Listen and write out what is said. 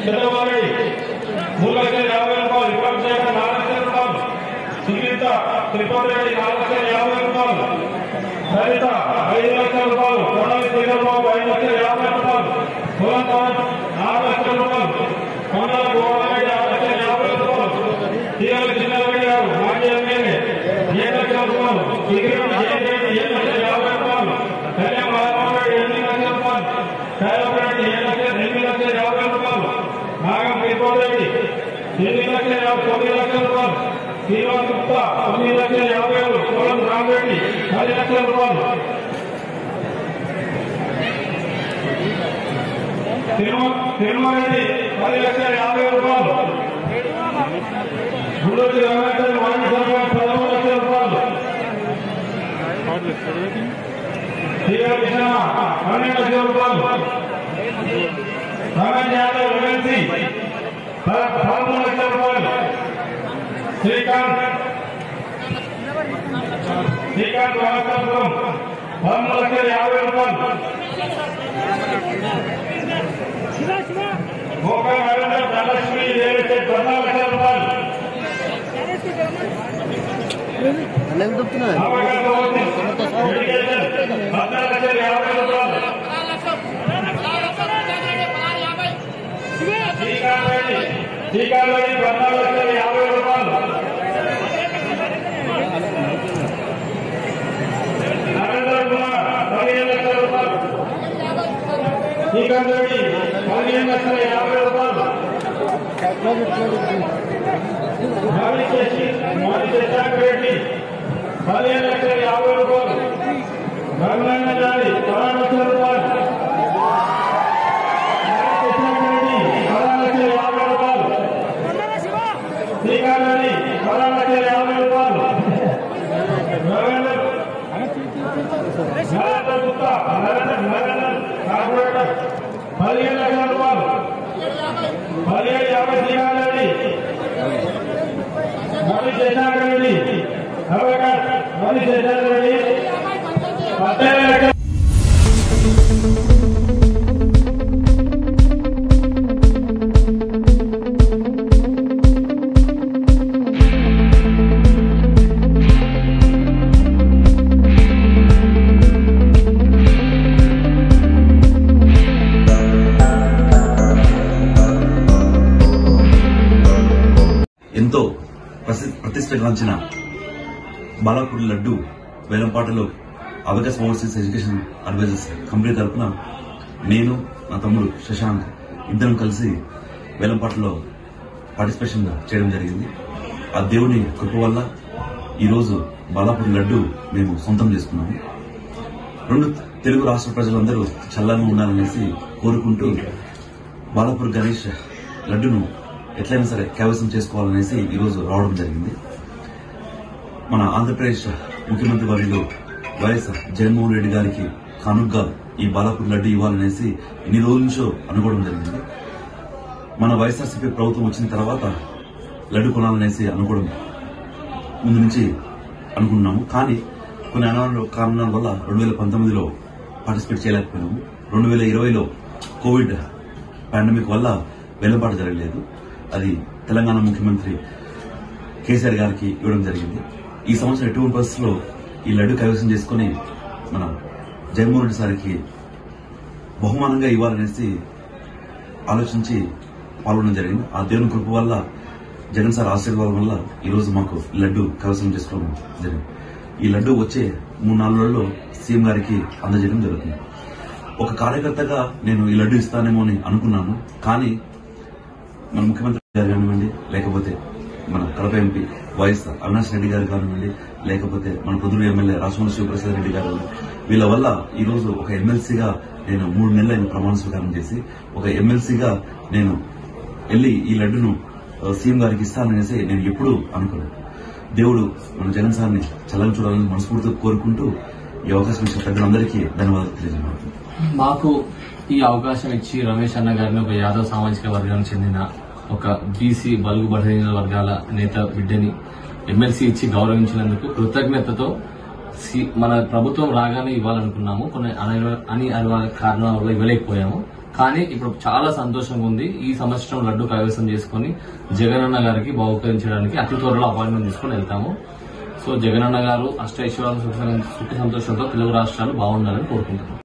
చంద్రబాబు రెడ్డి మూడు లక్షల యాభై రూపాయలు విక్రమ్ శేఖర్ నాలుగు లక్షల రూపాయలు సునీత త్రిపాఠి రెడ్డి నాలుగు లక్షల యాభై రూపాయలు లలిత ఐదు లక్షల రూపాయలు కొడాలి శ్రీధర్బాబు ఐదు లక్షల యాభై రూపాయలు కులం పవన్ నాలుగు లక్షల రూపాయలు కొండల గోవారెడ్డి ఆరు లక్షల యాభై రూపాయలు తీరాల చిన్నారెడ్డి గారు మాజీ ఎమ్మెల్యే ఏడు లక్షల రూపాయలు సిగిరెడ్డి జయరెడ్డి ఏడు లక్షల యాభై రూపాయలు కళ్యాణ్ మహారామరెడ్డి ఎనిమిది లక్షల రూపాయలు కైలపరెడ్డి ఏడు లక్షల ఎనిమిది లక్షల యాభై రూపాయలు నాగం శ్రీపారెడ్డి ఎనిమిది లక్షల యాభై తొమ్మిది లక్షల రూపాయలు శ్రీనివాస్ గుప్తా తొమ్మిది లక్షల యాభై ఏడు కోలం రామరెడ్డి పది లక్షల రూపాయలు తిరుమలరెడ్డి పది లక్షల యాభై రూపాయలు గుండూరు రమేశ్వరి వాణి సర్వం పదమూడు లక్షల రూపాయలు శ్రీరామ కృష్ణ పన్నెండు లక్షల రూపాయలు రమేష్ యాదవ్ ఎమ్మెల్సీ పదమూడు లక్షల రూపాయలు శ్రీకాంత్ శ్రీకాంత్ వారసత్వం పదమూడు లక్షల యాభై రూపాయలు గోపాల్ నరేంద్ర ధనలక్ష్మి రియల్ ఎస్టేట్ పద్నాలుగు లక్షల రూపాయలు అన్న ఏం చెప్తున్నా అవగాహన మెడికేషన్ పద్నాలుగు లక్షల యాభై రూపాయలు శ్రీకాంత్ రెడ్డి శ్రీకాంత్ రెడ్డి పద్నాలుగు లక్షల యాభై రూపాయలు నరేంద్ర కుమార్ పదిహేను లక్షల రూపాయలు శ్రీకాంత్ రెడ్డి పదిహేను లక్షల యాభై రూపాయలు మాజీ చేసి మాజీ శశాంక్ రెడ్డి పదిహేను లక్షల యాభై రూపాయలు రఘునందన జాతి పదహారు లక్షల రూపాయలు మాజీ శశాంక్ రెడ్డి పదహారు లక్షల యాభై రూపాయలు శ్రీకాంత్ రెడ్డి పదహారు లక్షల యాభై రూపాయలు రవీంద్ర నరేంద్ర గుప్తా నరేంద్ర నరేంద్ర కార్పొరేటర్ పదిహేను లక్షల రూపాయలు పదిహేడు యాభై శ్రీకాంత్ రెడ్డి మోదీ శశాంక్ రెడ్డి నవేకర్ మోదీ శశాంక్ రెడ్డి పద్దెనిమిది లక్షల ఎంతో ప్రసి- ప్రతిష్టగాంచిన బాలాపూర్ లడ్డు వేలంపాటలో Avakash overseas education advisers company తరపున నేను నా తమ్ముడు శశాంక్ ఇద్దరం కలిసి వేలంపాటలో పార్టిసిపేషన్ చేయడం జరిగింది ఆ దేవుని కృప వల్ల ఈరోజు బాలాపూర్ లడ్డు మేము సొంతం చేసుకున్నాము రెండు తెలుగు రాష్ట్ర ప్రజలందరూ చల్లగా ఉండాలనేసి కోరుకుంటూ బాలాపూర్ గణేష్ లడ్డును ఎట్లయినా సరే కైవసం చేసుకోవాలనేసి ఈరోజు రావడం జరిగింది మన ఆంధ్రప్రదేశ్ ముఖ్యమంత్రి వర్యులు వైఎస్ జగన్మోహన్ రెడ్డి గారికి కానుగ్గా ఈ బాలాపూర్ లడ్డు ఇవ్వాలనేసి ఎన్ని రోజుల నుంచో అనుకోవడం జరిగింది మన వైఎస్ఆర్సీపీ ప్రభుత్వం వచ్చిన తర్వాత లడ్డు కొనాలనేసి అనుకోవడం ముందు నుంచి అనుకున్నాము కానీ కొన్ని అనారోగ్య కారణాల వల్ల రెండు వేల పంతొమ్మిదిలో పార్టిసిపేట్ చేయలేకపోయాము రెండు వేల ఇరవైలో కోవిడ్ పాండమిక్ వల్ల వెలుబాటు జరగలేదు అది తెలంగాణ ముఖ్యమంత్రి కేసీఆర్ గారికి ఇవ్వడం జరిగింది ఈ సంవత్సరం ఎటువంటి పరిస్థితుల్లో ఈ లడ్డు కైవసం చేసుకుని మన జగన్మోహన్ రెడ్డి సార్కి బహుమానంగా ఇవ్వాలనేసి ఆలోచించి పాల్గొనడం జరిగింది ఆ దేవుని కృప వల్ల జగన్ సార్ ఆశీర్వాదం వల్ల ఈ రోజు మాకు ఈ లడ్డు కైవసం చేసుకోవడం జరిగింది ఈ లడ్డు వచ్చే మూడు నాలుగు రోజుల్లో సీఎం గారికి అందజేయడం జరుగుతుంది ఒక కార్యకర్తగా నేను ఈ లడ్డు ఇస్తానేమో అని అనుకున్నాను కానీ మన ముఖ్యమంత్రి గారు కానివ్వండి లేకపోతే మన కడప ఎంపీ వైఎస్ అవినాష్ రెడ్డి గారు కానివ్వండి లేకపోతే మన పొద్దున ఎమ్మెల్యే రాజమోహన్ శివప్రసాద్ రెడ్డి గారు వీళ్ళ వల్ల ఈ రోజు ఒక ఎమ్మెల్సీగా నేను మూడు నెలలు ఆయన ప్రమాణ స్వీకారం చేసి ఒక ఎమ్మెల్సీగా నేను వెళ్లి ఈ లడ్డును ఆ, సీఎం గారికి ఇస్తాననేసి నేను ఎప్పుడూ అనుకోలేదు దేవుడు మన జగన్ సార్ని చల్లని చూడాలని మనస్ఫూర్తిగా కోరుకుంటూ ఈ అవకాశం ఇచ్చిన పెద్దలందరికీ ధన్యవాదాలు తెలియజేస్తున్నాను మాకు ఈ అవకాశం ఇచ్చి రమేష్ అన్న గారిని ఒక యాదవ్ సామాజిక వర్గానికి చెందిన ఒక బీసీ బలుగు బలహీన వర్గాల నేత బిడ్డని ఎమ్మెల్సీ ఇచ్చి గౌరవించినందుకు కృతజ్ఞతతో సి- మన ప్రభుత్వం రాగానే ఇవ్వాలనుకున్నాము కొన్ని అనివార్య- అని అనివార్య కారణాల వల్ల ఇవ్వలేకపోయాము కానీ ఇప్పుడు చాలా సంతోషంగా ఉంది ఈ సంవత్సరం లడ్డు కైవసం చేసుకుని జగనన్న గారికి బహుకరించడానికి అతి త్వరలో అపాయింట్మెంట్ తీసుకుని వెళ్తాము సో జగనన్న గారు అష్టైశ్వర్యాలు సుఖ సుఖ సంతోషంతో తెలుగు రాష్ట్రాలు బాగుండాలని కోరుకుంటున్నాం